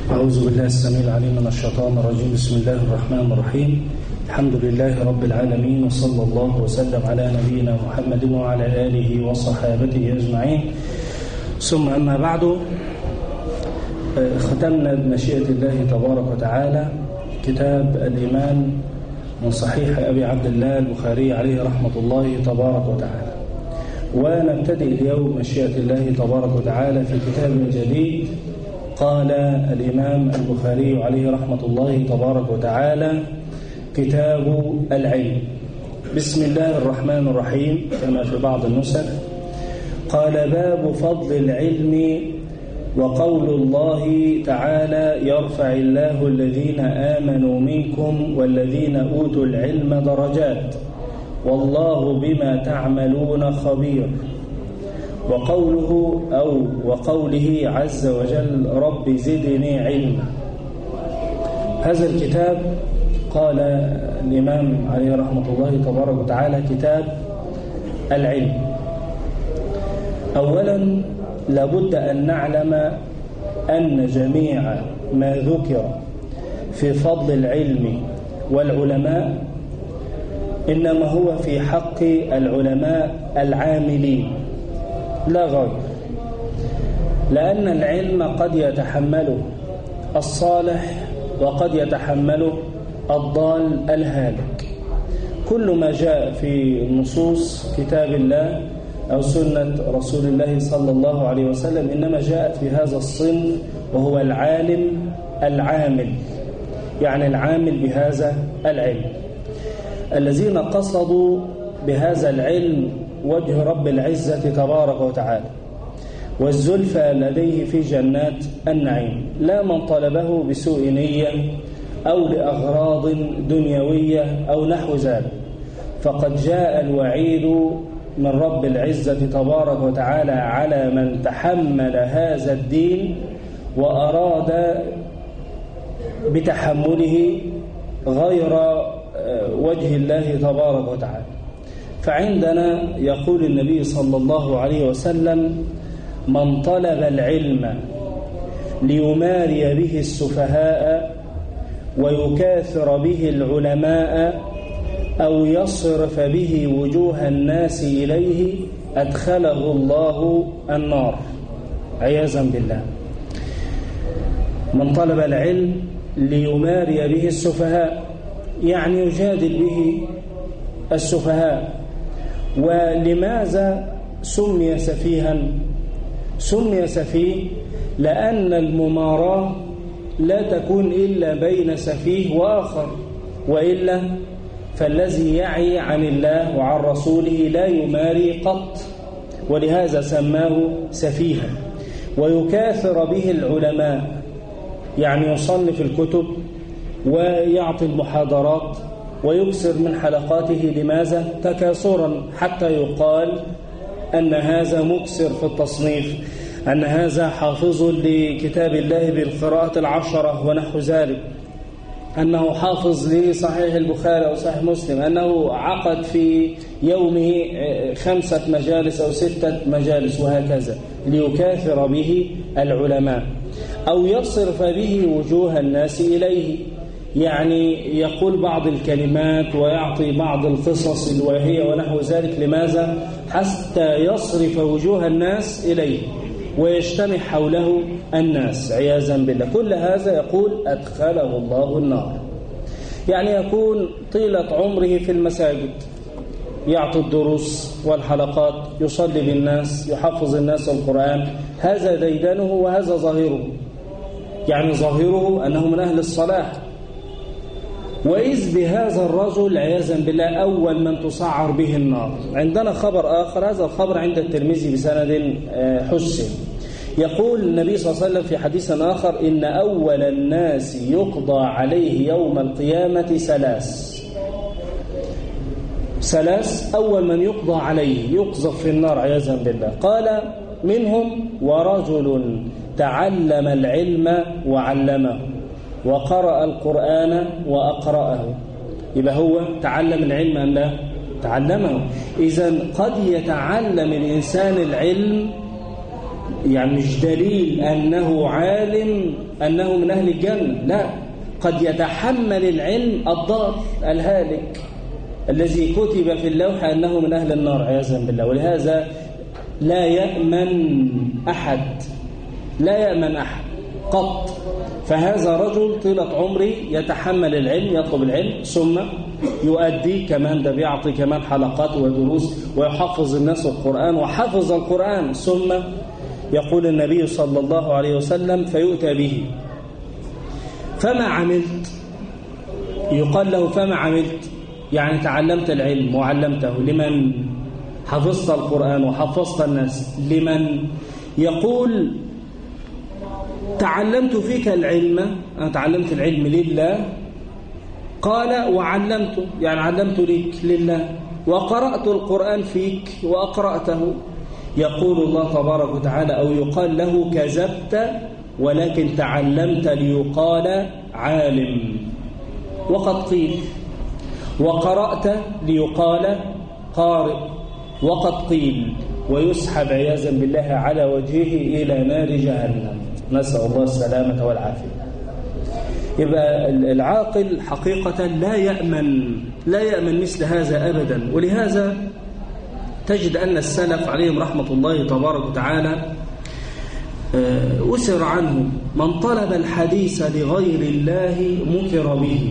أعوذ بالله السميع العليم من الشيطان الرجيم بسم الله الرحمن الرحيم الحمد لله رب العالمين وصلى الله وسلم على نبينا محمد وعلى آله وصحابته أجمعين ثم أما بعد ختمنا بمشيئة الله تبارك وتعالى كتاب الإيمان من صحيح أبي عبد الله البخاري عليه رحمة الله تبارك وتعالى ونبتدئ اليوم مشيئة الله تبارك وتعالى في كتاب جديد قال الإمام البخاري عليه رحمة الله تبارك وتعالى كتاب العلم بسم الله الرحمن الرحيم كما في بعض النسخ قال باب فضل العلم وقول الله تعالى يرفع الله الذين آمنوا منكم والذين أوتوا العلم درجات والله بما تعملون خبير وقوله أو وقوله عز وجل رب زدني علما هذا الكتاب قال الإمام عليه رحمة الله تبارك وتعالى كتاب العلم أولا لابد أن نعلم أن جميع ما ذكر في فضل العلم والعلماء إنما هو في حق العلماء العاملين لا غير لأن العلم قد يتحمله الصالح وقد يتحمله الضال الهالك كل ما جاء في نصوص كتاب الله أو سنة رسول الله صلى الله عليه وسلم إنما جاءت في هذا الصنف وهو العالم العامل يعني العامل بهذا العلم الذين قصدوا بهذا العلم وجه رب العزة تبارك وتعالى والزلفى لديه في جنات النعيم لا من طلبه بسوء نية أو لأغراض دنيوية أو نحو ذلك فقد جاء الوعيد من رب العزة تبارك وتعالى على من تحمل هذا الدين وأراد بتحمله غير وجه الله تبارك وتعالى فعندنا يقول النبي صلى الله عليه وسلم من طلب العلم ليماري به السفهاء ويكاثر به العلماء أو يصرف به وجوه الناس إليه أدخله الله النار عياذا بالله من طلب العلم ليماري به السفهاء يعني يجادل به السفهاء ولماذا سمي سفيها سمي سفيه لأن المماراة لا تكون إلا بين سفيه وآخر وإلا فالذي يعي عن الله وعن رسوله لا يماري قط ولهذا سماه سفيها ويكاثر به العلماء يعني يصنف الكتب ويعطي المحاضرات ويكسر من حلقاته لماذا؟ تكاثرا حتى يقال أن هذا مكسر في التصنيف أن هذا حافظ لكتاب الله بالقراءة العشرة ونحو ذلك أنه حافظ لصحيح البخاري أو صحيح مسلم أنه عقد في يومه خمسة مجالس أو ستة مجالس وهكذا ليكاثر به العلماء أو يصرف به وجوه الناس إليه يعني يقول بعض الكلمات ويعطي بعض القصص الواهية ونحو ذلك لماذا؟ حتى يصرف وجوه الناس إليه ويجتمع حوله الناس عياذا بالله كل هذا يقول أدخله الله النار يعني يكون طيلة عمره في المساجد يعطي الدروس والحلقات يصلي بالناس يحفظ الناس القرآن هذا ديدنه وهذا ظاهره يعني ظاهره أنه من أهل الصلاح وإذ بهذا الرجل عياذا بالله أول من تسعر به النار عندنا خبر آخر هذا الخبر عند الترمذي بسند حسن يقول النبي صلى الله عليه وسلم في حديث آخر إن أول الناس يقضى عليه يوم القيامة ثلاث ثلاث أول من يقضى عليه يقذف في النار عياذا بالله قال منهم ورجل تعلم العلم وعلمه وقرأ القرآن وأقرأه يبقى هو تعلم العلم أم لا تعلمه إذا قد يتعلم الإنسان العلم يعني مش دليل أنه عالم أنه من أهل الجنة لا قد يتحمل العلم الضار الهالك الذي كتب في اللوح أنه من أهل النار عياذا بالله ولهذا لا يأمن أحد لا يأمن أحد قط فهذا رجل طيلة عمري يتحمل العلم يطلب العلم ثم يؤدي كمان ده بيعطي كمان حلقات ودروس ويحفظ الناس القرآن وحفظ القرآن ثم يقول النبي صلى الله عليه وسلم فيؤتى به فما عملت يقال له فما عملت يعني تعلمت العلم وعلمته لمن حفظت القرآن وحفظت الناس لمن يقول تعلمت فيك العلم أنا تعلمت العلم لله قال وعلمت يعني علمت لك لله وقرأت القرآن فيك وأقرأته يقول الله تبارك وتعالى أو يقال له كذبت ولكن تعلمت ليقال عالم وقد قيل وقرأت ليقال قارئ وقد قيل ويسحب عياذا بالله على وجهه إلى نار جهنم نسأل الله السلامة والعافية يبقى العاقل حقيقة لا يأمن لا يأمن مثل هذا أبدا ولهذا تجد أن السلف عليهم رحمة الله تبارك وتعالى أسر عنه من طلب الحديث لغير الله مكر به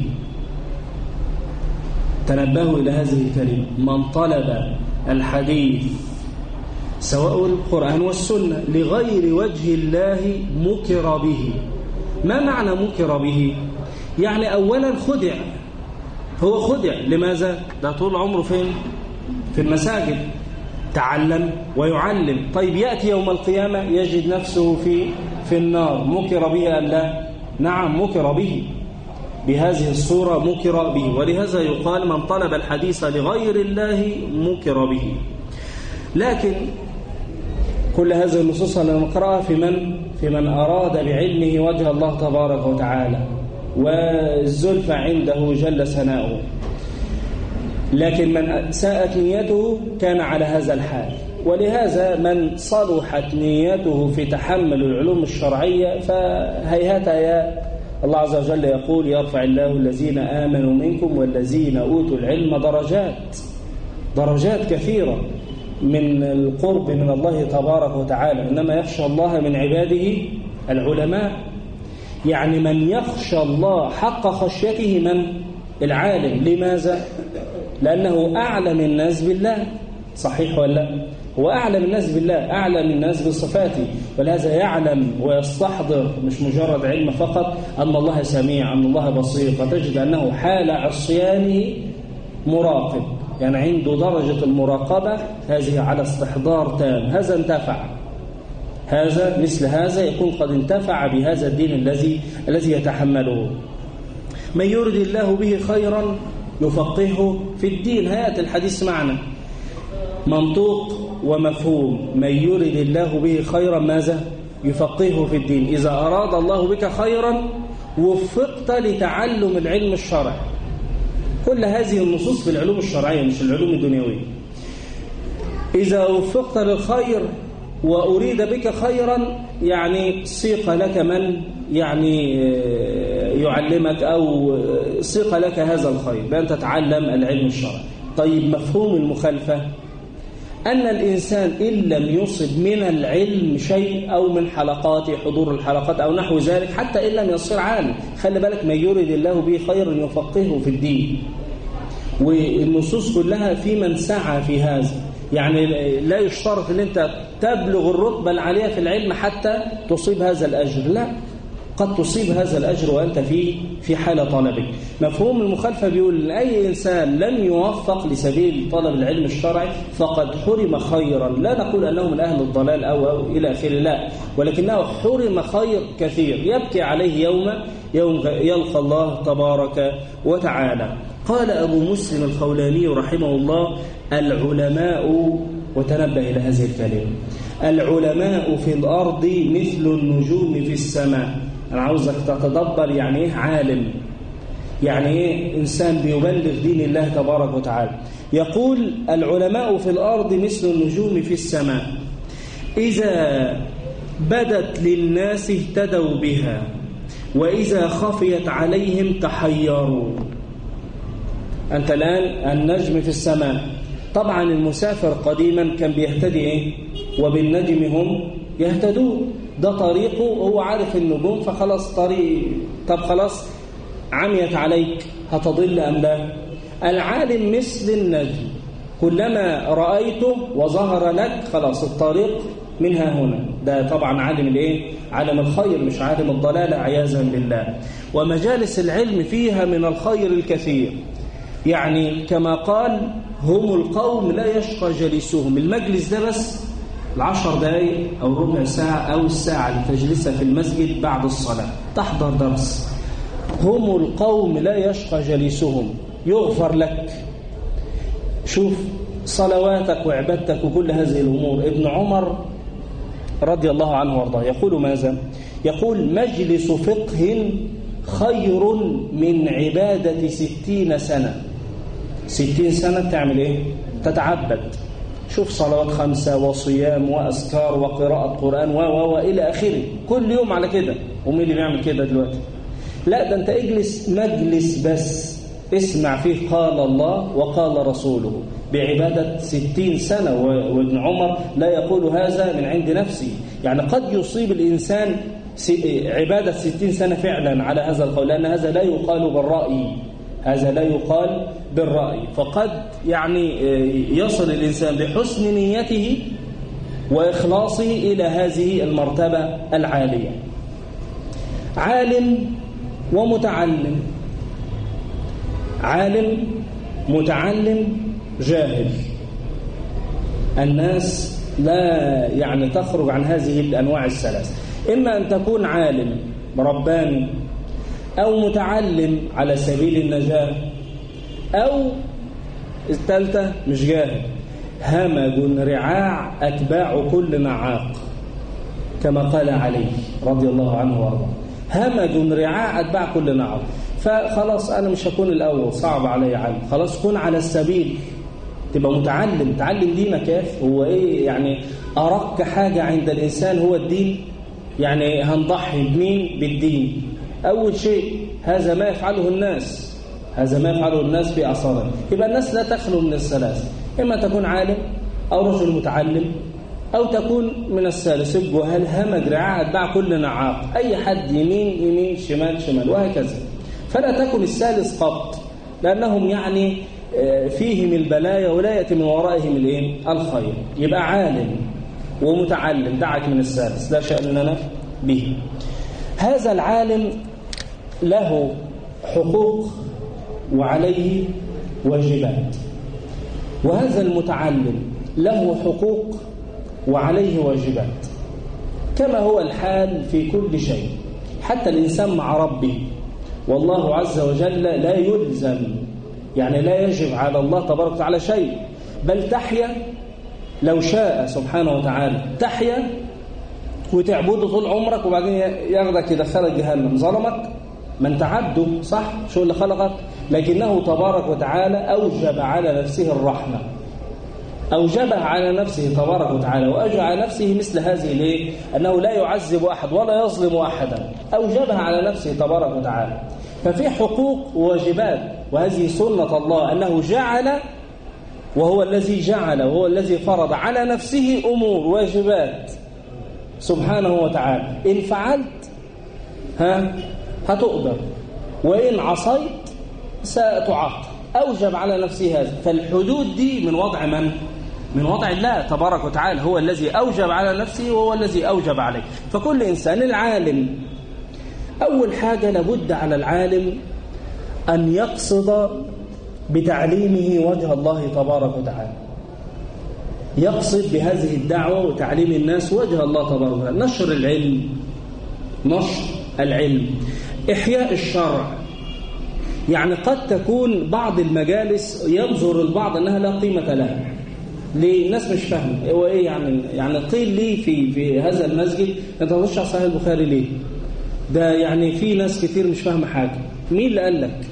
تنبهوا إلى هذه الكلمة من طلب الحديث سواء القرآن والسنة لغير وجه الله مكر به ما معنى مكر به يعني أولا خدع هو خدع لماذا ده طول عمره فين في المساجد تعلم ويعلم طيب يأتي يوم القيامة يجد نفسه في في النار مكر به أم لا نعم مكر به بهذه الصورة مكر به ولهذا يقال من طلب الحديث لغير الله مكر به لكن كل هذه النصوص اللي نقرأها في من في من أراد بعلمه وجه الله تبارك وتعالى والزلفى عنده جل ثناؤه لكن من ساءت نيته كان على هذا الحال ولهذا من صلحت نيته في تحمل العلوم الشرعية فهيهات يا الله عز وجل يقول يرفع الله الذين آمنوا منكم والذين أوتوا العلم درجات درجات كثيرة من القرب من الله تبارك وتعالى إنما يخشى الله من عباده العلماء يعني من يخشى الله حق خشيته من العالم لماذا؟ لأنه أعلم الناس بالله صحيح ولا لا؟ هو أعلم الناس بالله أعلم الناس بصفاته ولهذا يعلم ويستحضر مش مجرد علم فقط أن الله سميع أن الله بصير فتجد أنه حال عصيانه مراقب يعني عنده درجة المراقبة هذه على استحضار تام هذا انتفع هذا مثل هذا يكون قد انتفع بهذا الدين الذي الذي يتحمله من يرد الله به خيرا يفقهه في الدين هيات الحديث معنا منطوق ومفهوم من يرد الله به خيرا ماذا يفقهه في الدين إذا أراد الله بك خيرا وفقت لتعلم العلم الشرعي كل هذه النصوص في العلوم الشرعية مش العلوم الدنيوية إذا وفقت للخير وأريد بك خيرا يعني سيق لك من يعني يعلمك أو سيق لك هذا الخير بأن تتعلم العلم الشرعي طيب مفهوم المخالفة أن الإنسان إن لم يصب من العلم شيء أو من حلقات حضور الحلقات أو نحو ذلك حتى إن لم يصير عالم خلي بالك ما يريد الله به خيرا يفقهه في الدين والنصوص كلها في من سعى في هذا يعني لا يشترط ان انت تبلغ الرتبه العاليه في العلم حتى تصيب هذا الاجر لا قد تصيب هذا الأجر وأنت في في حال طلبك مفهوم المخالفة بيقول أي إنسان لم يوفق لسبيل طلب العلم الشرعي فقد حرم خيرا لا نقول أنه من أهل الضلال أو, أو إلى آخره لا ولكنه حرم خير كثير يبكي عليه يوم يوم يلقى الله تبارك وتعالى قال أبو مسلم الخولاني رحمه الله العلماء وتنبه إلى هذه الكلمة العلماء في الأرض مثل النجوم في السماء أنا عاوزك تتدبر يعني إيه عالم يعني إيه إنسان بيبلغ دين الله تبارك وتعالى يقول العلماء في الأرض مثل النجوم في السماء إذا بدت للناس اهتدوا بها وإذا خفيت عليهم تحيروا أنت الآن النجم في السماء طبعا المسافر قديما كان بيهتدي إيه؟ وبالنجم هم يهتدون ده طريقه هو عارف النجوم فخلاص طريق طب خلاص عميت عليك هتضل أم لا العالم مثل النجم كلما رأيته وظهر لك خلاص الطريق منها هنا ده طبعا عالم الايه عالم الخير مش عالم الضلال عياذا بالله ومجالس العلم فيها من الخير الكثير يعني كما قال هم القوم لا يشقى جليسهم المجلس ده بس العشر دقايق أو ربع ساعة أو الساعة اللي تجلسها في المسجد بعد الصلاة تحضر درس هم القوم لا يشقى جليسهم يغفر لك شوف صلواتك وعبادتك وكل هذه الأمور ابن عمر رضي الله عنه وارضاه يقول ماذا يقول مجلس فقه خير من عبادة ستين سنة ستين سنة تعمل ايه تتعبد شوف صلوات خمسة وصيام وأذكار وقراءة قرآن و و وإلى آخره كل يوم على كده ومين اللي بيعمل كده دلوقتي لا ده أنت اجلس مجلس بس اسمع فيه قال الله وقال رسوله بعبادة ستين سنة وابن عمر لا يقول هذا من عند نفسه يعني قد يصيب الإنسان عبادة ستين سنة فعلا على هذا القول لأن هذا لا يقال بالرأي هذا لا يقال بالرأي فقد يعني يصل الإنسان بحسن نيته وإخلاصه إلى هذه المرتبة العالية عالم ومتعلم عالم متعلم جاهل الناس لا يعني تخرج عن هذه الأنواع الثلاث إما أن تكون عالم رباني أو متعلم على سبيل النجاة أو الثالثة مش جاهل همج رعاع أتباع كل نعاق كما قال علي رضي الله عنه وارضاه همج رعاع أتباع كل نعاق فخلاص أنا مش هكون الأول صعب علي علم خلاص كن على السبيل تبقى متعلم تعلم دينك يا أخي هو إيه يعني أرق حاجة عند الإنسان هو الدين يعني هنضحي بمين بالدين أول شيء هذا ما يفعله الناس هذا ما يفعله الناس في أعصارهم يبقى الناس لا تخلو من الثلاث إما تكون عالم أو رجل متعلم أو تكون من الثالث الجهال همج رعاع أتباع كل نعاق أي حد يمين يمين شمال شمال وهكذا فلا تكن الثالث قط لأنهم يعني فيهم البلايا ولا يأتي من ورائهم الايه الخير يبقى عالم ومتعلم دعك من الثالث لا شأن لنا به هذا العالم له حقوق وعليه واجبات وهذا المتعلم له حقوق وعليه واجبات كما هو الحال في كل شيء حتى الإنسان مع ربه والله عز وجل لا يلزم يعني لا يجب على الله تبارك وتعالى شيء بل تحيا لو شاء سبحانه وتعالى تحيا وتعبده طول عمرك وبعدين ياخدك يدخلك جهنم ظلمك ما انت عبده صح شو اللي خلقك لكنه تبارك وتعالى أوجب على نفسه الرحمة أوجبها على نفسه تبارك وتعالى وأوجب على نفسه مثل هذه ليه؟ أنه لا يعذب أحد ولا يظلم أحدا أوجبها على نفسه تبارك وتعالى ففي حقوق وواجبات وهذه سنة الله أنه جعل وهو الذي جعل وهو الذي فرض على نفسه أمور واجبات سبحانه وتعالى إن فعلت ها هتقدر وإن عصيت ستعاقب أوجب على نفسه هذا فالحدود دي من وضع من؟ من وضع الله تبارك وتعالى هو الذي أوجب على نفسه وهو الذي أوجب عليه فكل إنسان العالم أول حاجة لابد على العالم أن يقصد بتعليمه وجه الله تبارك وتعالى يقصد بهذه الدعوة وتعليم الناس وجه الله تبارك وتعالى نشر العلم نشر العلم إحياء الشرع يعني قد تكون بعض المجالس ينظر البعض أنها لا قيمة لها ليه الناس مش فاهمه هو ايه يعني يعني قيل لي في في هذا المسجد انت تخش على صحيح البخاري ليه ده يعني في ناس كتير مش فاهمه حاجه مين اللي قال لك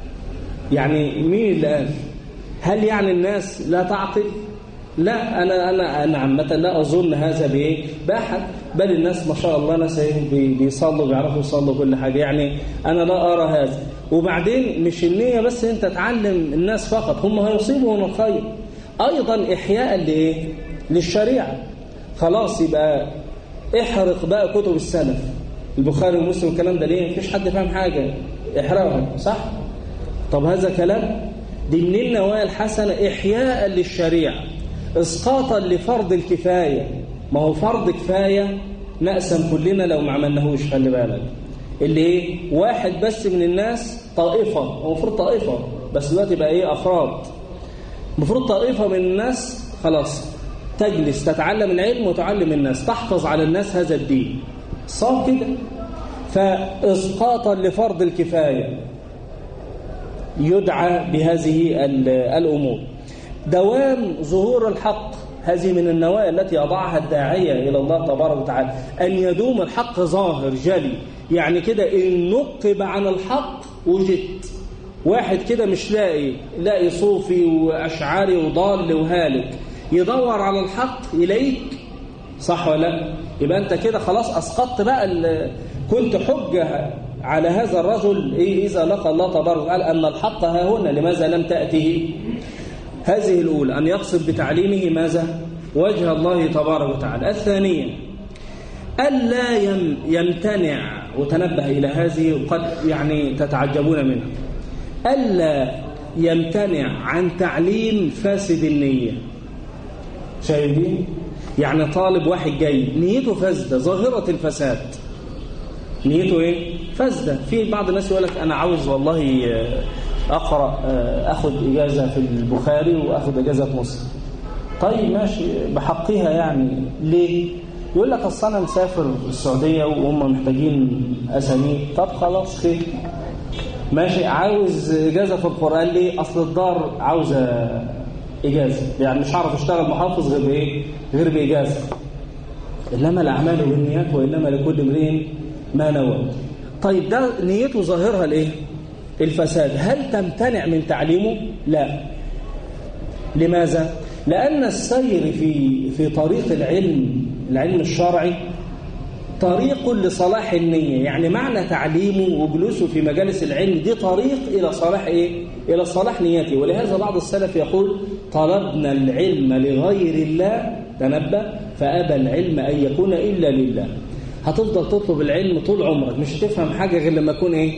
يعني مين اللي قال هل يعني الناس لا تعقل لا انا انا انا عامه لا اظن هذا بايه باحد بل الناس ما شاء الله ناس بيصلوا بيعرفوا يصلوا كل حاجة يعني أنا لا أرى هذا وبعدين مش النية بس أنت تعلم الناس فقط هم هيصيبوا من الخير أيضا إحياء لإيه؟ للشريعة خلاص يبقى احرق بقى كتب السلف البخاري ومسلم الكلام ده ليه مفيش حد فاهم حاجة احرقهم صح طب هذا كلام دي من النوايا الحسنة إحياء للشريعة إسقاطا لفرض الكفاية ما هو فرض كفاية نقسم كلنا لو ما عملناهوش خلي بالك اللي ايه واحد بس من الناس طائفة هو المفروض طائفة بس دلوقتي بقى ايه أفراد المفروض طائفة من الناس خلاص تجلس تتعلم العلم وتعلم الناس تحفظ على الناس هذا الدين صار كده فإسقاطا لفرض الكفاية يدعى بهذه الأمور دوام ظهور الحق هذه من النوايا التي يضعها الداعية إلى الله تبارك وتعالى أن يدوم الحق ظاهر جلي يعني كده إن نقب عن الحق وجدت واحد كده مش لاقي لاقي صوفي وأشعاري وضال وهالك يدور على الحق يلاقيك صح ولا لا يبقى أنت كده خلاص أسقطت بقى كنت حجة على هذا الرجل إيه إذا لقى الله تبارك وتعالى أن الحق ها هنا لماذا لم تأته هذه الأولى أن يقصد بتعليمه ماذا وجه الله تبارك وتعالى الثانية ألا يمتنع وتنبه إلى هذه قد يعني تتعجبون منها ألا يمتنع عن تعليم فاسد النية شايفين يعني طالب واحد جاي نيته فاسدة ظاهرة الفساد نيته ايه فاسدة في بعض الناس يقول لك أنا عاوز والله أقرأ أخذ إجازة في البخاري وأخذ إجازة في مسلم طيب ماشي بحقها يعني ليه يقول لك أصل أنا مسافر السعودية وهم محتاجين أسانيد طب خلاص خير ماشي عاوز إجازة في القرآن ليه أصل الدار عاوزة إجازة يعني مش هعرف أشتغل محافظ غير بإيه غير بإجازة إنما الأعمال بالنيات وإنما لكل امرئ ما نوى طيب ده نيته ظاهرها الإيه الفساد هل تمتنع من تعليمه لا لماذا لأن السير في في طريق العلم العلم الشرعي طريق لصلاح النية يعني معنى تعليمه وجلوسه في مجالس العلم دي طريق إلى صلاح إيه؟ إلى صلاح نيته ولهذا بعض السلف يقول طلبنا العلم لغير الله تنبه فأبى العلم أن يكون إلا لله هتفضل تطلب العلم طول عمرك مش هتفهم حاجة غير لما يكون إيه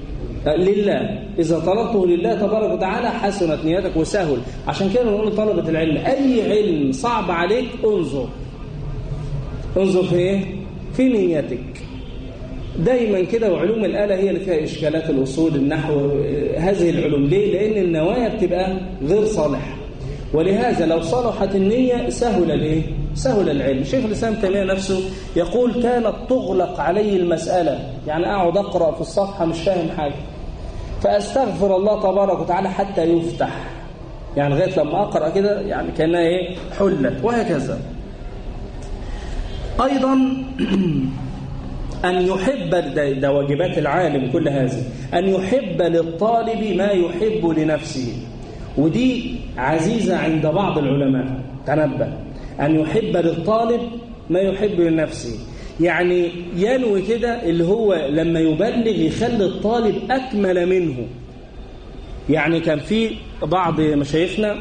لله إذا طلبته لله تبارك وتعالى حسنت نيتك وسهل عشان كده نقول لطلبة العلم أي علم صعب عليك انظر انظر في إيه؟ في نيتك دايما كده وعلوم الآلة هي اللي فيها إشكالات الأصول النحو هذه العلوم ليه؟ لأن النوايا بتبقى غير صالحة ولهذا لو صلحت النية سهل الايه؟ سهل العلم شيخ الإسلام تيمية نفسه يقول كانت تغلق علي المسألة يعني أقعد أقرأ في الصفحة مش فاهم حاجة فأستغفر الله تبارك وتعالى حتى يفتح يعني لغاية لما أقرأ كده يعني كأنها إيه حلت وهكذا أيضا أن يحب ده, ده واجبات العالم كل هذه أن يحب للطالب ما يحب لنفسه ودي عزيزة عند بعض العلماء تنبه أن يحب للطالب ما يحب لنفسه يعني ينوي كده اللي هو لما يبلغ يخلي الطالب أكمل منه يعني كان في بعض مشايخنا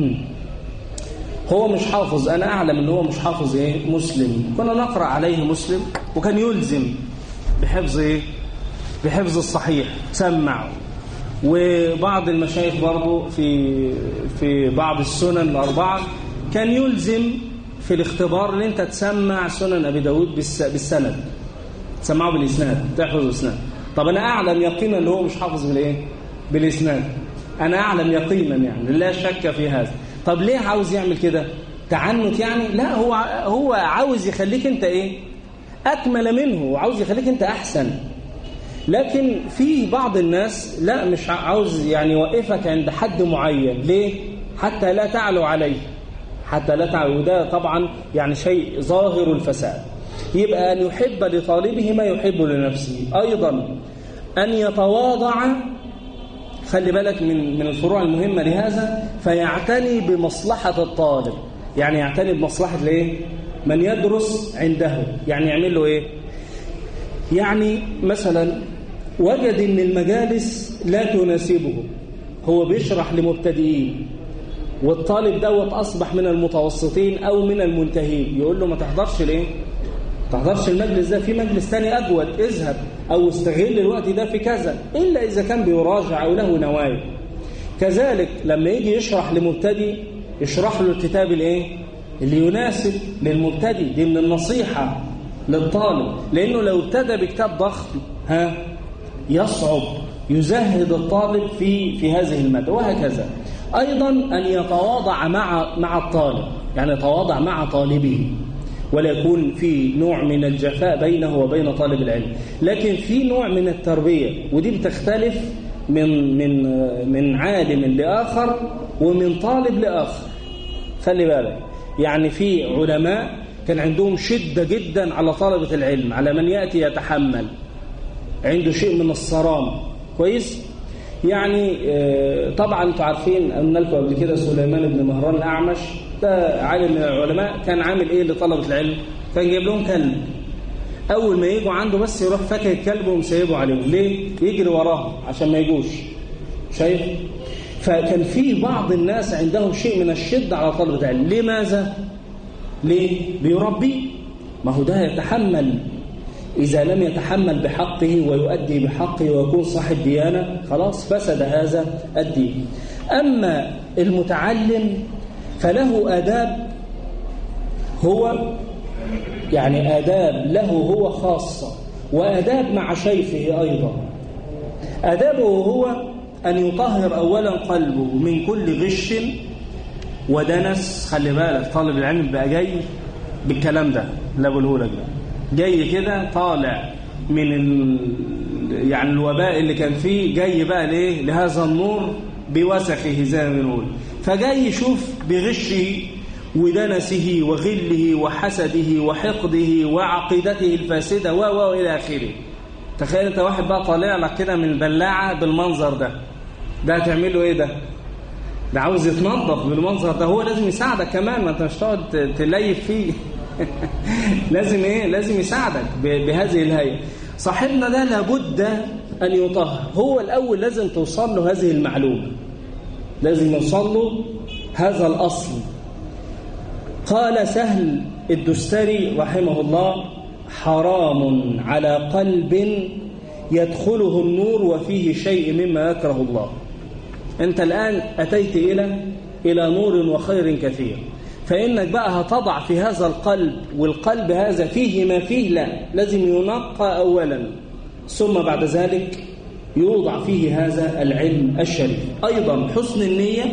هو مش حافظ أنا أعلم أنه هو مش حافظ إيه مسلم كنا نقرأ عليه مسلم وكان يلزم بحفظ إيه بحفظ الصحيح سمع وبعض المشايخ برضه في في بعض السنن الأربعة كان يلزم في الاختبار ان انت تسمع سنن ابي داود بالسند تسمعه بالاسناد تحفظ الاسناد طب انا اعلم يقينا ان هو مش حافظ بالايه بالاسناد انا اعلم يقينا يعني لا شك في هذا طب ليه عاوز يعمل كده تعنت يعني لا هو هو عاوز يخليك انت ايه اكمل منه وعاوز يخليك انت احسن لكن في بعض الناس لا مش عاوز يعني يوقفك عند حد معين ليه حتى لا تعلو عليه حتى لا تعلو وده طبعا يعني شيء ظاهر الفساد يبقى أن يحب لطالبه ما يحب لنفسه أيضا أن يتواضع خلي بالك من من الفروع المهمة لهذا فيعتني بمصلحة الطالب يعني يعتني بمصلحة الايه من يدرس عنده يعني يعمل له إيه يعني مثلا وجد ان المجالس لا تناسبه هو بيشرح لمبتدئين والطالب دوت أصبح من المتوسطين أو من المنتهين يقول له ما تحضرش ليه تحضرش المجلس ده في مجلس تاني أجود اذهب أو استغل الوقت ده في كذا إلا إذا كان بيراجع أو له نوايا كذلك لما يجي يشرح لمبتدئ يشرح له الكتاب الايه اللي يناسب للمبتدئ دي من النصيحة للطالب لأنه لو ابتدى بكتاب ضخم ها يصعب يزهد الطالب في في هذه المادة وهكذا أيضا أن يتواضع مع مع الطالب يعني يتواضع مع طالبه ولا يكون في نوع من الجفاء بينه وبين طالب العلم لكن في نوع من التربية ودي بتختلف من من من عالم لآخر ومن طالب لآخر خلي بالك يعني في علماء كان عندهم شدة جدا على طلبة العلم على من يأتي يتحمل عنده شيء من الصرام كويس يعني طبعا انتوا عارفين قلنا لكم قبل كده سليمان بن مهران الأعمش ده عالم من العلماء كان عامل ايه لطلبة العلم كان جايب لهم كلب اول ما يجوا عنده بس يروح فاكر الكلب ومسيبه عليهم ليه يجري وراهم عشان ما يجوش شايف فكان في بعض الناس عندهم شيء من الشدة على طلبة العلم لماذا ليه بيربي ما هو ده يتحمل إذا لم يتحمل بحقه ويؤدي بحقه ويكون صاحب ديانة خلاص فسد هذا الدين أما المتعلم فله آداب هو يعني آداب له هو خاصة وآداب مع شيخه أيضا آدابه هو أن يطهر أولا قلبه من كل غش ودنس خلي بالك طالب العلم بقى جاي بالكلام ده اللي بقوله لك ده جاي كده طالع من ال... يعني الوباء اللي كان فيه جاي بقى ليه لهذا النور بوسخه زي ما بنقول فجاي يشوف بغشه ودنسه وغله وحسده وحقده وعقيدته الفاسدة و و إلى آخره تخيل انت واحد بقى طالع لك كده من البلاعة بالمنظر ده ده هتعمل له ايه ده ده عاوز يتنظف بالمنظر ده هو لازم يساعدك كمان ما انت مش تقعد تليف فيه لازم ايه لازم يساعدك بهذه الهيئة صاحبنا ده لابد أن يطهر هو الأول لازم توصل له هذه المعلومة لازم يوصل له هذا الأصل قال سهل الدستري رحمه الله حرام على قلب يدخله النور وفيه شيء مما يكره الله أنت الآن أتيت إلى إلى نور وخير كثير فإنك بقى هتضع في هذا القلب والقلب هذا فيه ما فيه لا لازم ينقى أولا ثم بعد ذلك يوضع فيه هذا العلم الشريف أيضا حسن النية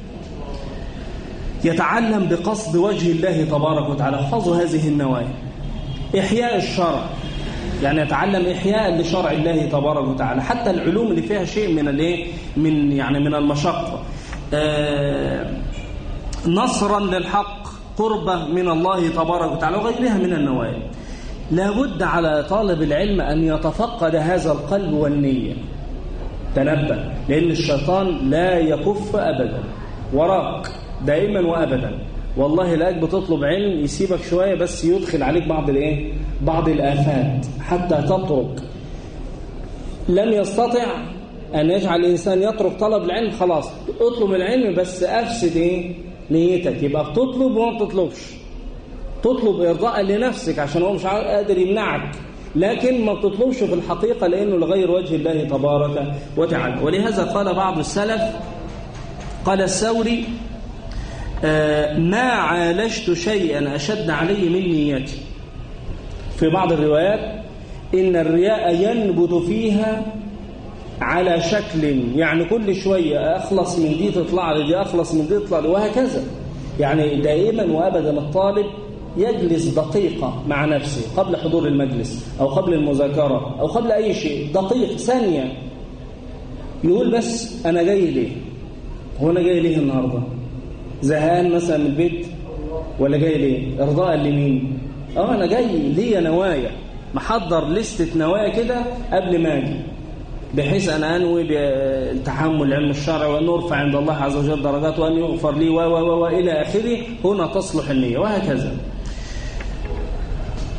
يتعلم بقصد وجه الله تبارك وتعالى احفظوا هذه النوايا إحياء الشرع يعني يتعلم إحياء لشرع الله تبارك وتعالى حتى العلوم اللي فيها شيء من الايه من يعني من المشقة آه نصرا للحق قربة من الله تبارك وتعالى وغيرها من النوايا لابد على طالب العلم أن يتفقد هذا القلب والنية تنبه لأن الشيطان لا يكف أبدا وراك دائما وأبدا والله لاك بتطلب علم يسيبك شوية بس يدخل عليك بعض الايه بعض الآفات حتى تترك لم يستطع أن يجعل الإنسان يترك طلب العلم خلاص اطلب العلم بس أفسد إيه نيتك يبقى بتطلب وما بتطلبش تطلب إرضاء لنفسك عشان هو مش قادر يمنعك لكن ما بتطلبش في الحقيقة لأنه لغير وجه الله تبارك وتعالى ولهذا قال بعض السلف قال الثوري آه ما عالجت شيئا أشد علي من نيتي في بعض الروايات إن الرياء ينبت فيها على شكل يعني كل شوية أخلص من دي تطلع لي دي أخلص من دي تطلع لي وهكذا يعني دائما وأبدا الطالب يجلس دقيقة مع نفسه قبل حضور المجلس أو قبل المذاكرة أو قبل أي شيء دقيقة ثانية يقول بس أنا جاي ليه هو أنا جاي ليه النهاردة زهقان مثلا من البيت ولا جاي ليه إرضاء لمين اه أنا جاي ليا نوايا محضر لستة نوايا كده قبل ما أجي بحيث أن أنوي بالتحمل العلم الشرع وأن نرفع عند الله عز وجل درجات وأن يغفر لي و و و إلى آخره هنا تصلح النية وهكذا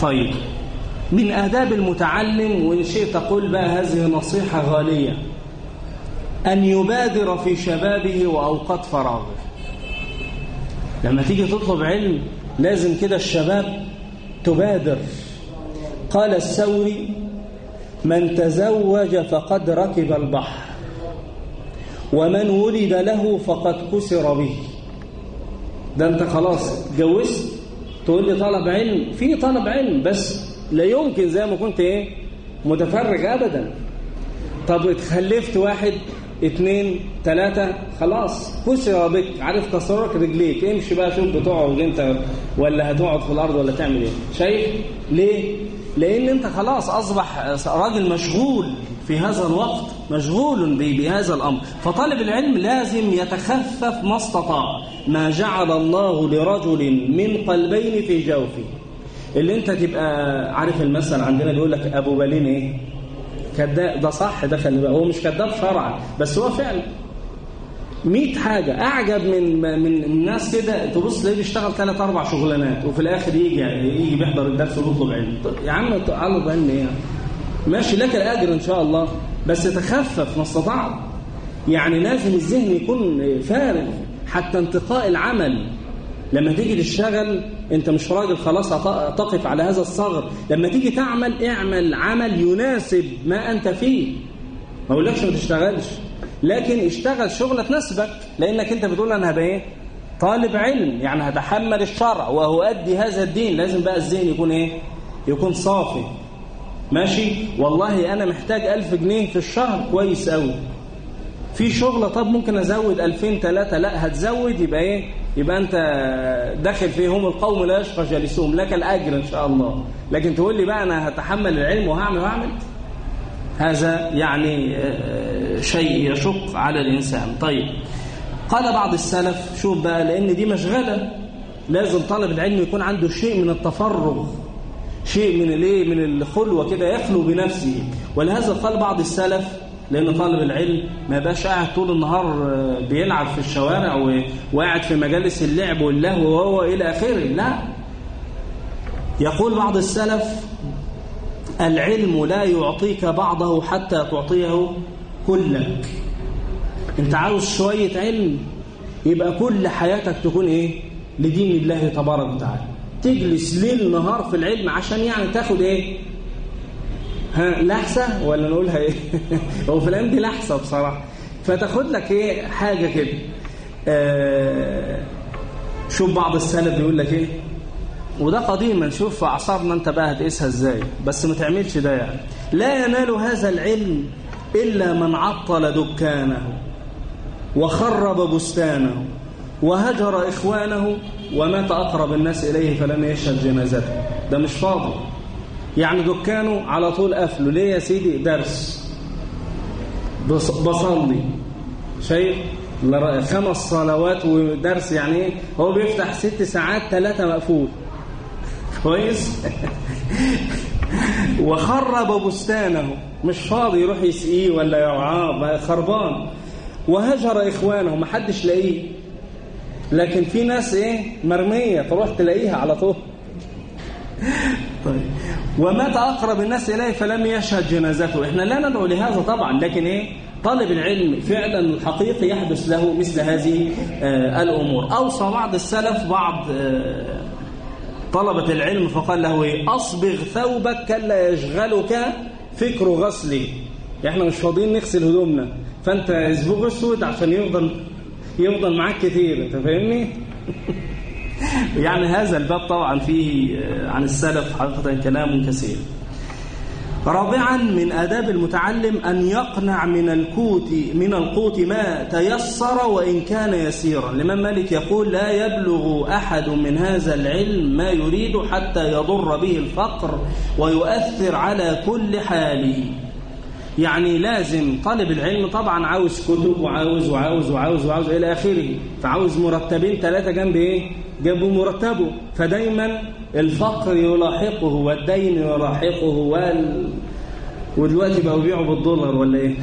طيب من آداب المتعلم وإن شئت تقول بقى هذه نصيحة غالية أن يبادر في شبابه وأوقات فراغه لما تيجي تطلب علم لازم كده الشباب تبادر قال السوري من تزوج فقد ركب البحر ومن ولد له فقد كسر به ده انت خلاص اتجوزت تقول لي طلب علم في طلب علم بس لا يمكن زي ما كنت ايه متفرغ ابدا طب اتخلفت واحد اتنين تلاتة خلاص كسر بك عارف كسرك رجليك امشي بقى شوف بتقعد انت ولا هتقعد في الارض ولا تعمل ايه شايف ليه لان انت خلاص اصبح راجل مشغول في هذا الوقت مشغول بهذا الامر فطالب العلم لازم يتخفف ما استطاع ما جعل الله لرجل من قلبين في جوفه اللي انت تبقى عارف المثل عندنا بيقول لك ابو بالين ايه كذاب ده صح ده خلي بالك هو مش كذاب شرعا بس هو فعلا 100 حاجة أعجب من من الناس كده تبص تلاقيه بيشتغل ثلاث أربع شغلانات وفي الآخر يجي يجي بيحضر الدرس ويطلب علم يا عم طلب علم إيه ماشي لك الأجر إن شاء الله بس تخفف ما استطعت يعني لازم الذهن يكون فارغ حتى انتقاء العمل لما تيجي تشتغل انت مش راجل خلاص تقف على هذا الصغر لما تيجي تعمل اعمل عمل يناسب ما انت فيه ما اقولكش ما تشتغلش لكن اشتغل شغلة تناسبك لانك انت بتقول انا هبقى ايه طالب علم يعني هتحمل الشرع وهؤدي هذا الدين لازم بقى الذهن يكون ايه يكون صافي ماشي والله انا محتاج ألف جنيه في الشهر كويس قوي في شغلة طب ممكن ازود 2000 3 لا هتزود يبقى ايه يبقى انت داخل فيهم القوم لا يشقى جالسهم لك الاجر ان شاء الله لكن تقول لي بقى انا هتحمل العلم وهعمل وهعمل هذا يعني شيء يشق على الانسان طيب قال بعض السلف شوف بقى لان دي مشغله لازم طالب العلم يكون عنده شيء من التفرغ شيء من الايه من الخلوه كده يخلو بنفسه ولهذا قال بعض السلف لأن طالب العلم ما بقاش قاعد طول النهار بيلعب في الشوارع وقاعد في مجالس اللعب واللهو وهو إلى آخره لا يقول بعض السلف العلم لا يعطيك بعضه حتى تعطيه كلك انت عاوز شوية علم يبقى كل حياتك تكون ايه لدين الله تبارك وتعالى تجلس ليل نهار في العلم عشان يعني تاخد ايه ها لحسة ولا نقولها ايه هو في الايام دي لحسة بصراحة فتاخد لك ايه حاجة كده آه شوف بعض السلف بيقول لك ايه وده قديما شوف في اعصابنا انت بقى هتقيسها ازاي بس ما تعملش ده يعني لا ينال هذا العلم الا من عطل دكانه وخرب بستانه وهجر اخوانه ومات اقرب الناس اليه فلم يشهد جنازته ده مش فاضي يعني دكانه على طول قفله ليه يا سيدي درس بصلي شايف خمس صلوات ودرس يعني ايه هو بيفتح ست ساعات ثلاثة مقفول كويس وخرب بستانه مش فاضي يروح يسقيه ولا يرعاه خربان وهجر اخوانه ما حدش لاقيه لكن في ناس ايه مرميه تروح تلاقيها على طول طيب ومات أقرب الناس إليه فلم يشهد جنازته إحنا لا ندعو لهذا طبعا لكن إيه طالب العلم فعلا الحقيقي يحدث له مثل هذه آه الأمور أوصى بعض السلف بعض آه طلبة العلم فقال له إيه أصبغ ثوبك كلا يشغلك فكر غسلي إحنا مش فاضيين نغسل هدومنا فأنت اسبوغ اسود عشان يفضل يفضل معاك كتير أنت فاهمني؟ يعني هذا الباب طبعا فيه عن السلف حقيقة كلام كثير رابعا من آداب المتعلم أن يقنع من الكوت من القوت ما تيسر وإن كان يسيرا الإمام مالك يقول لا يبلغ أحد من هذا العلم ما يريد حتى يضر به الفقر ويؤثر على كل حاله يعني لازم طالب العلم طبعا عاوز كتب وعاوز وعاوز وعاوز وعاوز إلى آخره فعاوز مرتبين ثلاثة جنب إيه جنب مرتبه فدايما الفقر يلاحقه والدين يلاحقه وال... ودلوقتي بقوا يبيعوا بالدولار ولا ايه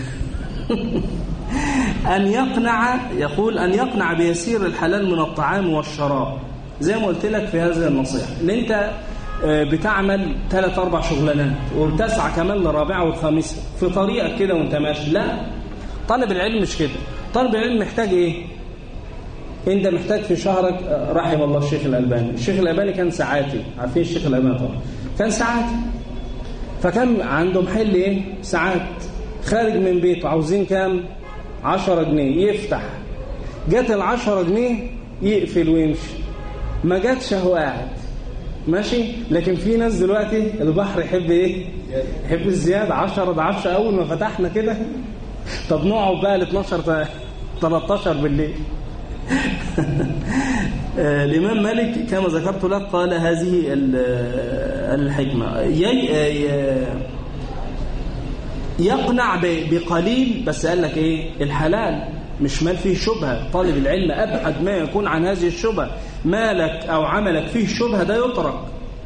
أن يقنع يقول أن يقنع بيسير الحلال من الطعام والشراب زي ما قلت لك في هذه النصيحة ان انت بتعمل ثلاث أربع شغلانات وتسعى كمان للرابعة والخامسة في طريقك كده وانت ماشي لا طالب العلم مش كده طالب العلم محتاج ايه انت محتاج في شهرك رحم الله الشيخ الألباني الشيخ الألباني كان ساعاتي عارفين الشيخ الألباني طبعا كان ساعاتي فكان عنده محل ايه ساعات خارج من بيته عاوزين كام عشرة جنيه يفتح جات العشرة جنيه يقفل ويمشي ما جاتش هو قاعد ماشي لكن في ناس دلوقتي البحر يحب ايه يحب الزيادة 10 ده 10 اول ما فتحنا كده طب نقعد بقى ل 12 13 بالليل الإمام مالك كما ذكرت لك قال هذه الحكمة يقنع بقليل بس قال لك إيه الحلال مش مال فيه شبهة طالب العلم أبعد ما يكون عن هذه الشبهة مالك أو عملك فيه شبهة ده يترك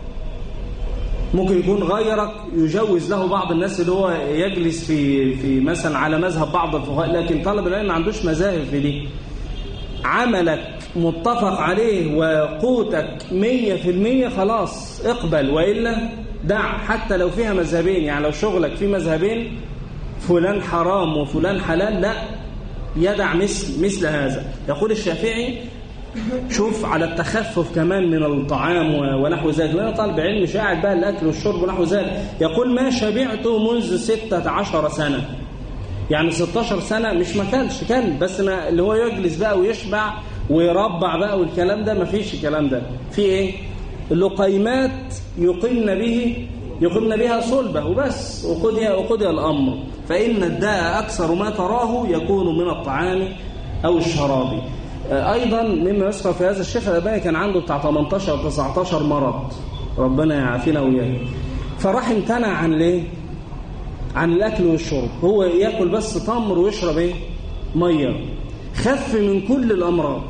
ممكن يكون غيرك يجوز له بعض الناس اللي هو يجلس في في مثلا على مذهب بعض الفقهاء لكن طالب العلم ما عندوش مذاهب في دي عملك متفق عليه وقوتك مية في المية خلاص اقبل وإلا دع حتى لو فيها مذهبين يعني لو شغلك في مذهبين فلان حرام وفلان حلال لا يدع مثل, مثل هذا يقول الشافعي شوف على التخفف كمان من الطعام ونحو ذلك لأن طالب علم مش قاعد بقى الأكل والشرب ونحو ذلك يقول ما شبعت منذ ستة عشر سنة يعني 16 سنة مش ما كانش كان بس ما اللي هو يجلس بقى ويشبع ويربع بقى والكلام ده ما فيش الكلام ده في ايه لقيمات يقمن به يقمن بها صلبه وبس وقضي وقضي الامر فان الداء اكثر ما تراه يكون من الطعام او الشراب ايضا مما يذكر في هذا الشيخ الالباني كان عنده بتاع 18 19 مرض ربنا يعافينا وياه فراح امتنع عن ليه عن الاكل والشرب هو ياكل بس تمر ويشرب ايه ميه خف من كل الامراض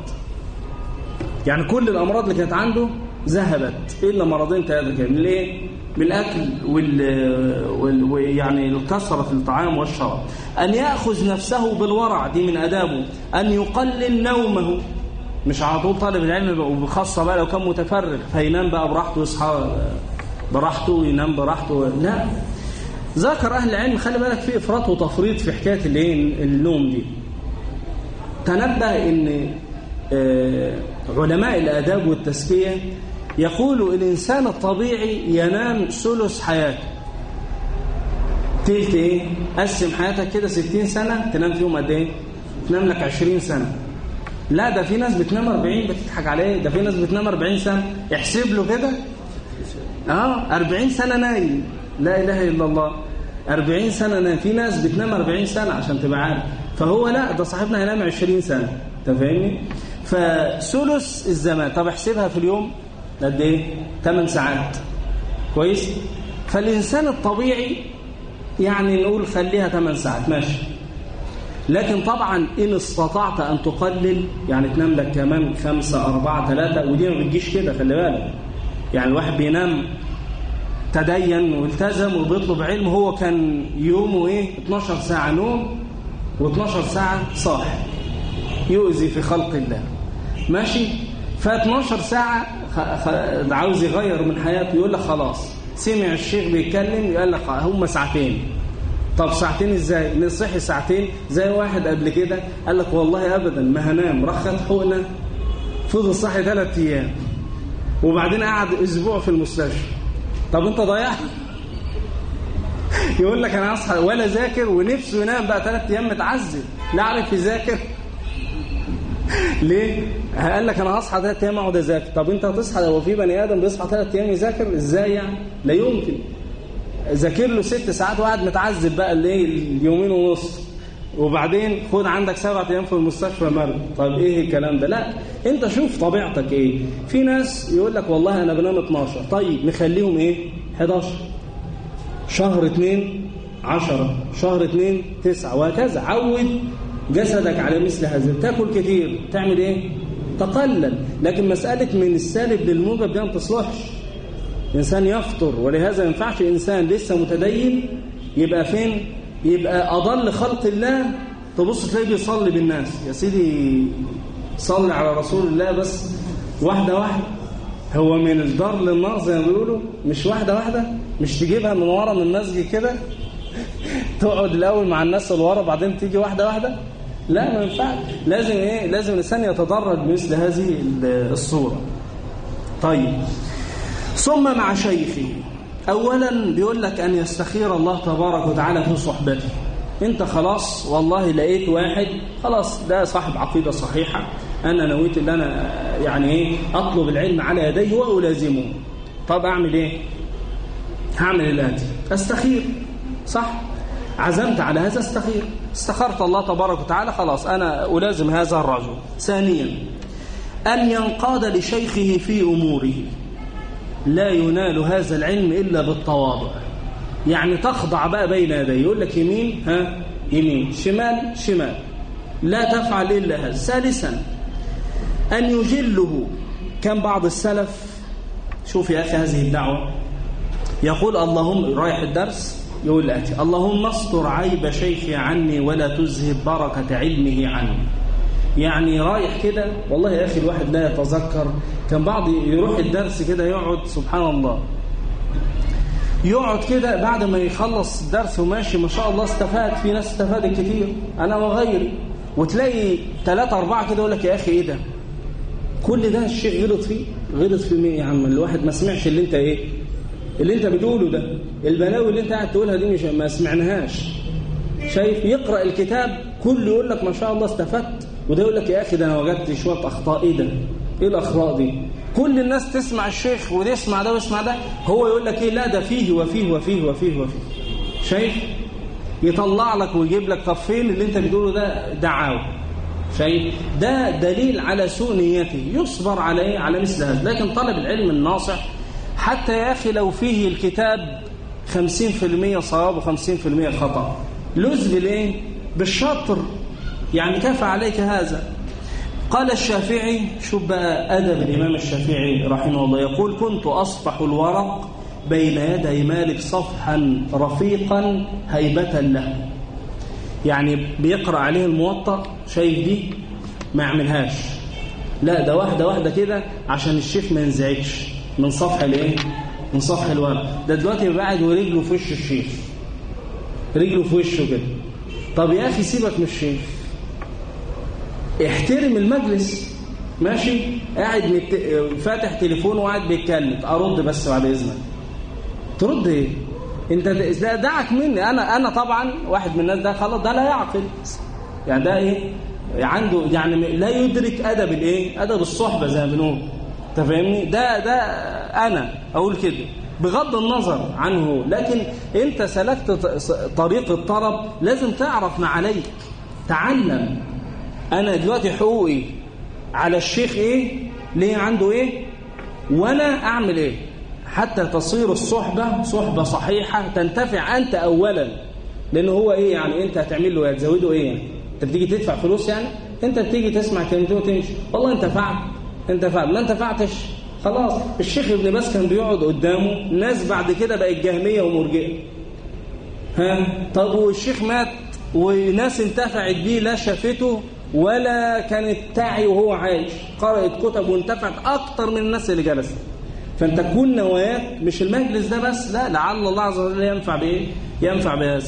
يعني كل الامراض اللي كانت عنده ذهبت الا مرضين ثلاثه كده من الايه بالاكل وال... وال... ويعني الكثره في الطعام والشراب ان ياخذ نفسه بالورع دي من ادابه ان يقلل نومه مش على طول طالب العلم وبخاصه بقى لو كان متفرغ فينام بقى براحته يصحى براحته وينام براحته لا ذكر اهل العلم خلي بالك في افراط وتفريط في حكايه الايه النوم دي تنبه ان علماء الاداب والتزكيه يقول الانسان الطبيعي ينام ثلث حياته تلت ايه قسم حياتك كده 60 سنه تنام فيهم قد ايه تنام لك 20 سنه لا ده في ناس بتنام 40 بتضحك عليه ده في ناس بتنام 40 سنه احسب له كده اه 40 سنه نايم لا اله الا الله 40 سنه نايم في ناس بتنام 40 سنه عشان تبقى عارف فهو لا ده صاحبنا هينام 20 سنه انت فاهمني فثلث الزمان طب احسبها في اليوم قد ايه 8 ساعات كويس فالانسان الطبيعي يعني نقول خليها 8 ساعات ماشي لكن طبعا إن استطعت أن تقلل يعني تنام لك كمان خمسة أربعة ثلاثة ودي ما بتجيش كده خلي بالك يعني الواحد بينام تدين والتزم وبيطلب علم هو كان يومه إيه 12 ساعة نوم و12 ساعة صاحي يؤذي في خلق الله ماشي ف12 ساعة عاوز يغير من حياته يقول لك خلاص سمع الشيخ بيتكلم يقول لك هم ساعتين طب ساعتين ازاي نصحي ساعتين زي واحد قبل كده قال لك والله ابدا ما هنام رخت حقنه فضل صحي ثلاث ايام وبعدين قعد اسبوع في المستشفى طب انت ضيعت يقول لك انا اصحى ولا ذاكر ونفسه ينام بقى ثلاث ايام متعذب لا عارف يذاكر ليه قال لك انا هصحى ثلاث ايام اقعد اذاكر طب انت هتصحى هو في بني ادم بيصحى ثلاث ايام يذاكر ازاي يعني لا يمكن ذاكر له ست ساعات وقعد متعذب بقى الايه اليومين ونص وبعدين خد عندك سبعة ايام في المستشفى مرض طب ايه الكلام ده لا انت شوف طبيعتك ايه في ناس يقول لك والله انا بنام 12 طيب نخليهم ايه 11 شهر 2 10 شهر 2 9 وهكذا عود جسدك على مثل هذا تاكل كتير تعمل ايه تقلل لكن مسألة من السالب للموجب دي ما تصلحش إنسان يفطر ولهذا ما ينفعش إنسان لسه متدين يبقى فين يبقى أضل خلق الله تبص تلاقيه بيصلي بالناس يا سيدي صلي على رسول الله بس واحدة واحدة هو من الدار للنار زي ما بيقولوا مش واحدة واحدة مش تجيبها من ورا من المسجد كده تقعد الأول مع الناس اللي ورا بعدين تيجي واحدة واحدة لا ما ينفعش لازم ايه لازم الانسان يتدرج مثل هذه الصورة طيب ثم مع شيخه اولا بيقول لك ان يستخير الله تبارك وتعالى في صحبته انت خلاص والله لقيت واحد خلاص ده صاحب عقيدة صحيحة انا نويت ان انا يعني ايه اطلب العلم على يديه والازمه طب اعمل ايه هعمل الاتي استخير صح عزمت على هذا استخير استخرت الله تبارك وتعالى خلاص أنا ألازم هذا الرجل ثانيا أن ينقاد لشيخه في أموره لا ينال هذا العلم إلا بالتواضع يعني تخضع بقى بين يديه يقول لك يمين ها يمين شمال شمال لا تفعل إلا هذا ثالثا أن يجله كان بعض السلف شوف يا أخي هذه الدعوة يقول اللهم رايح الدرس يقول الآتي اللهم استر عيب شيخي عني ولا تذهب بركة علمه عني يعني رايح كده والله يا أخي الواحد لا يتذكر كان بعض يروح الدرس كده يقعد سبحان الله يقعد كده بعد ما يخلص الدرس وماشي ما شاء الله استفاد في ناس استفادت كتير أنا وغيري وتلاقي ثلاثة أربعة كده يقول لك يا أخي إيه ده كل ده الشيء غلط فيه غلط في مين يا عم الواحد ما سمعش اللي انت ايه اللي انت بتقوله ده البلاوي اللي انت قاعد تقولها دي مش ما سمعناهاش شايف يقرأ الكتاب كله يقول لك ما شاء الله استفدت وده يقول لك يا اخي ده انا وجدت شويه اخطاء ايه ده ايه الاخطاء دي كل الناس تسمع الشيخ وده يسمع ده ويسمع ده هو يقول لك ايه لا ده فيه وفيه وفيه وفيه وفيه شايف يطلع لك ويجيب لك طب فين اللي انت بتقوله ده دعاوى شايف ده دليل على سوء نيته يصبر عليه على مثل هذا لكن طلب العلم الناصح حتى يا أخي لو فيه الكتاب 50% صواب و50% خطأ لز بالايه بالشطر يعني كفى عليك هذا قال الشافعي شوف بقى أدب الإمام الشافعي رحمه الله يقول كنت أصفح الورق بين يدي مالك صفحا رفيقا هيبة له يعني بيقرأ عليه الموطأ شايف دي ما يعملهاش لا ده واحدة واحدة كده عشان الشيخ ما ينزعجش من صفح الايه من صفح الورق ده دلوقتي بيبقى قاعد ورجله في وش الشيخ رجله في وشه كده طب يا اخي سيبك من الشيخ احترم المجلس ماشي قاعد مت... فاتح تليفون وقاعد بيتكلم ارد بس بعد اذنك ترد ايه انت ده دعك مني انا انا طبعا واحد من الناس ده خلاص ده لا يعقل يعني ده ايه عنده يعني لا يدرك ادب الايه ادب الصحبه زي ما بنقول انت فاهمني ده ده انا اقول كده بغض النظر عنه لكن انت سلكت طريق الطرب لازم تعرف ما عليك تعلم انا دلوقتي حقوقي على الشيخ ايه ليه عنده ايه وانا اعمل ايه حتى تصير الصحبة صحبة صحيحة تنتفع أنت أولا لأنه هو إيه يعني أنت هتعمل له هتزوده إيه يعني أنت بتيجي تدفع فلوس يعني أنت بتيجي تسمع كلمتين وتمشي والله انتفعت انتفعت ما انتفعتش خلاص الشيخ ابن باز كان بيقعد قدامه ناس بعد كده بقت جهمية ومرجئة ها طب والشيخ مات وناس انتفعت بيه لا شافته ولا كانت تعي وهو عايش قرأت كتب وانتفعت أكتر من الناس اللي جلست فانت تكون نواياك مش المجلس ده بس لا لعل الله عز وجل ينفع بايه ينفع بهذا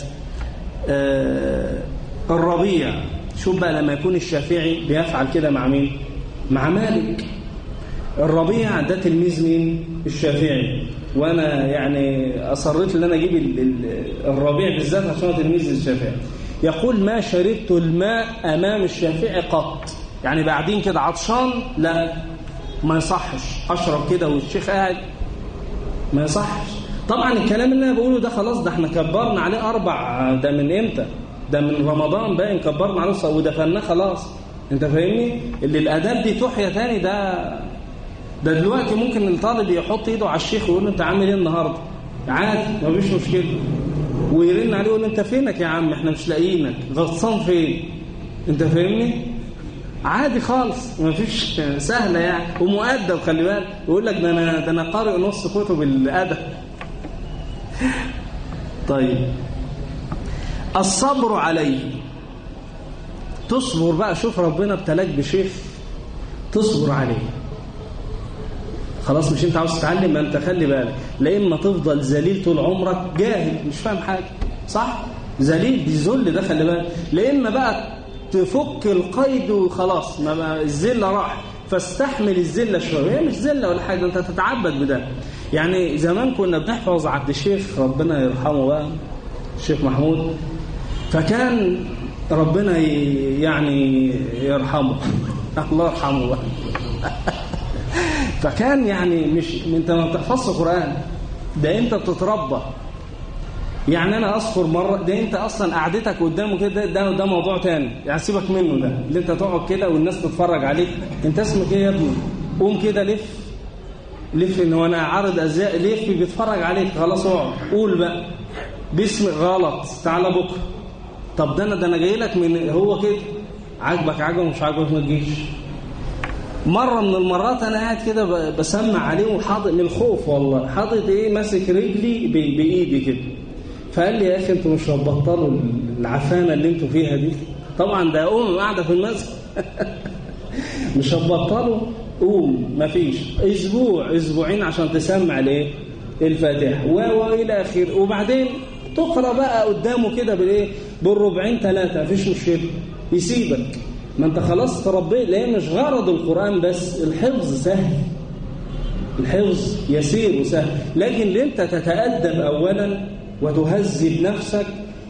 آه الربيع شوف بقى لما يكون الشافعي بيفعل كده مع مين مع مالك الربيع ده تلميذ مين الشافعي وانا يعني اصريت ان انا اجيب الربيع بالذات عشان تلميذ الشافعي يقول ما شربت الماء امام الشافعي قط يعني بعدين كده عطشان لا ما يصحش اشرب كده والشيخ قاعد ما يصحش طبعا الكلام اللي انا بقوله ده خلاص ده احنا كبرنا عليه اربع ده من امتى ده من رمضان باين كبرنا عليه ودفناه خلاص انت فاهمني اللي الاداب دي تحيا تاني ده ده دلوقتي ممكن الطالب يحط ايده على الشيخ ويقول له انت عامل ايه النهارده عادي مفيش مشكله ويرن عليه يقول له انت فينك يا عم احنا مش لاقيينك غلطان فين انت فاهمني عادي خالص مفيش سهلة يعني ومؤدب خلي بالك يقول لك ده انا ده انا قارئ نص كتب الادب طيب الصبر عليه تصبر بقى شوف ربنا ابتلاك بشيخ تصبر عليه خلاص مش انت عاوز تتعلم ما انت خلي بالك لا اما تفضل ذليل طول عمرك جاهل مش فاهم حاجه صح ذليل دي ذل ده خلي بالك لا اما بقى تفك القيد وخلاص ما بقى الذله راح فاستحمل الذله شويه هي مش ذله ولا حاجه انت تتعبد بده يعني زمان كنا بنحفظ عبد الشيخ ربنا يرحمه بقى الشيخ محمود فكان ربنا يعني يرحمه الله يرحمه بقى فكان يعني مش انت ما بتحفظش قرآن ده انت بتتربى يعني انا اذكر مره ده انت اصلا قعدتك قدامه كده ده ده موضوع تاني يعني سيبك منه ده اللي انت تقعد كده والناس تتفرج عليك انت اسمك ايه يا ابني قوم كده لف لف ان وانا عارض ازياء لف بيتفرج عليك خلاص اقعد قول بقى باسمك غلط تعالى بكره طب ده انا ده انا جاي لك من هو كده عاجبك عاجبك مش عاجبك ما تجيش مرة من المرات أنا قاعد كده بسمع عليه وحاطط من الخوف والله حاطط إيه ماسك رجلي بإيدي كده فقال لي يا أخي أنتوا مش هتبطلوا العفانة اللي أنتوا فيها دي طبعا ده أم قاعدة في المسجد مش هتبطلوا قوم مفيش أسبوع أسبوعين عشان تسمع الإيه الفاتحة وإلى آخره وبعدين تقرأ بقى قدامه كده بالإيه بالربعين ثلاثة مفيش مشكلة يسيبك ما انت خلاص تربيت ليه مش غرض القرآن بس الحفظ سهل الحفظ يسير وسهل لكن اللي انت تتأدب أولا وتهذب نفسك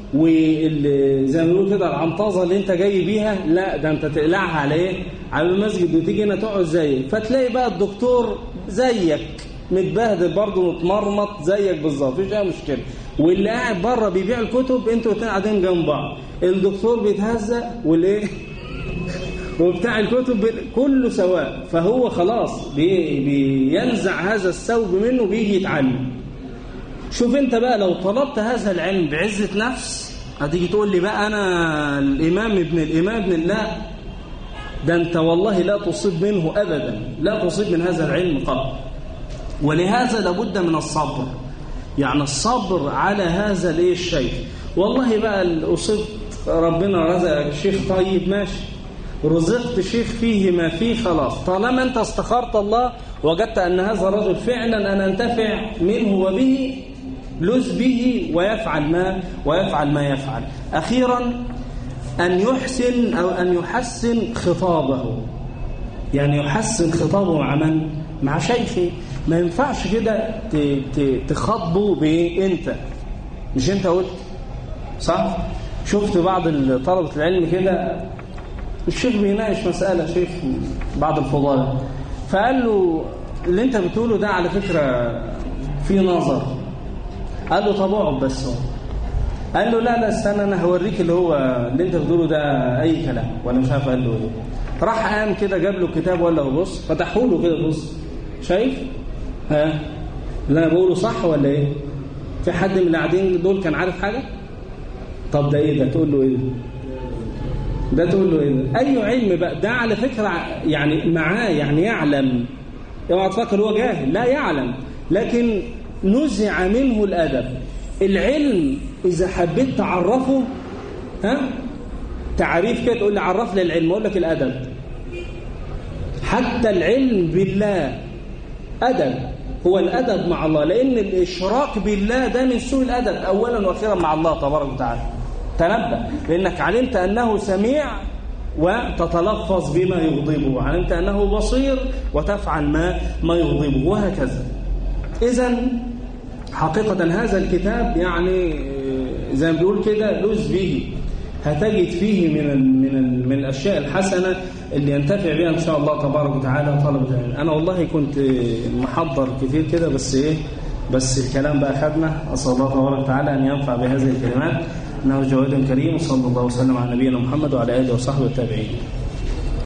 وزي ما بيقولوا كده العنطازه اللي انت جاي بيها لا ده انت تقلعها على ايه على المسجد وتيجي هنا تقعد زيك فتلاقي بقى الدكتور زيك متبهدل برضه متمرمط زيك بالظبط مفيش اي مشكله واللي قاعد بره بيبيع الكتب انتوا الاثنين قاعدين جنب بعض الدكتور بيتهزق والايه وبتاع الكتب كله سواء فهو خلاص بي بينزع هذا الثوب منه بيجي يتعلم شوف انت بقى لو طلبت هذا العلم بعزة نفس هتيجي تقول لي بقى انا الامام ابن الامام ابن الله ده انت والله لا تصيب منه ابدا لا تصيب من هذا العلم قط ولهذا لابد من الصبر يعني الصبر على هذا الايه الشيء والله بقى اصبت ربنا رزقك شيخ طيب ماشي رزقت شيخ فيه ما فيه خلاص طالما انت استخرت الله وجدت ان هذا الرجل فعلا انا انتفع منه وبه لز به ويفعل ما ويفعل ما يفعل اخيرا ان يحسن او ان يحسن خطابه يعني يحسن خطابه مع من مع شيخي ما ينفعش كده تخاطبه بايه انت مش انت قلت صح شفت بعض طلبه العلم كده الشيخ بيناقش مسألة شيخ بعض الفضلاء فقال له اللي انت بتقوله ده على فكرة في نظر قال له طب اقعد بس هو قال له لا لا استنى انا هوريك اللي هو اللي انت بتقوله ده اي كلام ولا مش عارف قال له ايه راح قام كده جاب له كتاب ولا بص فتحه له كده بص شايف ها اللي انا بقوله صح ولا ايه في حد من اللي قاعدين دول كان عارف حاجه طب ده ايه ده تقول له ايه ده ده تقول له ايه ده اي علم بقى ده على فكره يعني معاه يعني يعلم اوعى تفكر هو جاهل لا يعلم لكن نزع منه الادب العلم اذا حبيت تعرفه ها تعريف كده تقول لي عرف لي العلم اقول لك الادب حتى العلم بالله ادب هو الادب مع الله لان الاشراك بالله ده من سوء الادب اولا واخيرا مع الله تبارك وتعالى تنبه لانك علمت انه سميع وتتلفظ بما يغضبه علمت انه بصير وتفعل ما ما يغضبه وهكذا اذا حقيقه هذا الكتاب يعني زي ما بيقول كده لز به هتجد فيه من ال من ال من الاشياء الحسنه اللي ينتفع بها ان شاء الله تبارك وتعالى طلبه العلم انا والله كنت محضر كتير كده بس ايه بس الكلام بقى خدنا اسال الله تبارك وتعالى ان ينفع بهذه الكلمات انه جواد كريم صلى الله وسلم على نبينا محمد وعلى اله وصحبه التابعين